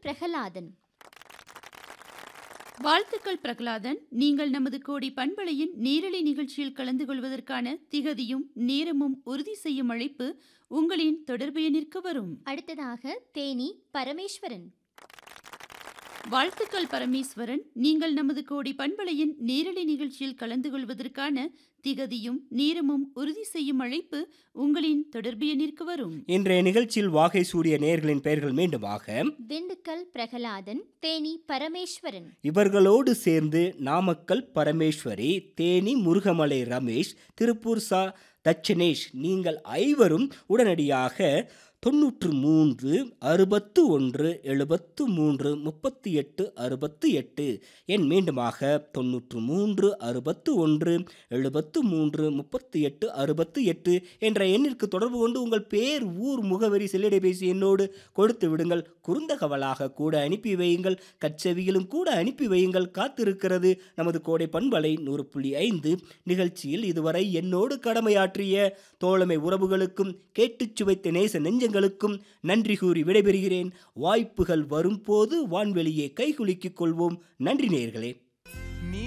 பிரகலாதன் வாழ்த்துக்கள் பிரகலாதன் நீங்கள் நமது கோடி பண்பலையின் நேரலை நிகழ்ச்சியில் கலந்து கொள்வதற்கான திகதியும் நேரமும் உறுதி செய்யும் அழைப்பு உங்களின் தொடர்பு எண்ணிற்கு வரும் அடுத்ததாக தேனி பரமேஸ்வரன் வாழ்த்துக்கள் பரமேஸ்வரன் நீங்கள் நமது கோடி பண்பலையின் நேரலை நிகழ்ச்சியில் கலந்து கொள்வதற்கான திகதியும் நேரமும் உறுதி செய்யும் அழைப்பு உங்களின் தொடர்பு எண்ணிற்கு வரும் இன்றைய நிகழ்ச்சியில் வாகை சூடிய நேயர்களின் பெயர்கள் மீண்டுமாக திண்டுக்கல் பிரகலாதன் தேனி பரமேஸ்வரன் இவர்களோடு சேர்ந்து நாமக்கல் பரமேஸ்வரி தேனி முருகமலை ரமேஷ் திருப்பூர் சா தட்சணேஷ் நீங்கள் ஐவரும் உடனடியாக தொண்ணூற்று மூன்று அறுபத்து ஒன்று எழுபத்து மூன்று முப்பத்தி எட்டு அறுபத்து எட்டு என் மீண்டுமாக தொண்ணூற்று மூன்று அறுபத்து ஒன்று எழுபத்து மூன்று முப்பத்தி எட்டு அறுபத்து எட்டு என்ற எண்ணிற்கு தொடர்பு கொண்டு உங்கள் பேர் ஊர் முகவரி செல்லிடைபேசி எண்ணோடு கொடுத்து விடுங்கள் குறுந்தகவலாக கூட அனுப்பி வையுங்கள் கச்செவியிலும் கூட அனுப்பி வையுங்கள் காத்திருக்கிறது நமது கோடை பண்பலை நூறு புள்ளி ஐந்து நிகழ்ச்சியில் இதுவரை என்னோடு கடமையாற்றிய தோழமை உறவுகளுக்கும் கேட்டுச் சுவைத்த நேச நெஞ்சங்களுக்கும் நன்றி கூறி விடைபெறுகிறேன் வாய்ப்புகள் வரும்போது வான்வெளியே கைகுலுக்கிக் கொள்வோம் நன்றி நேயர்களே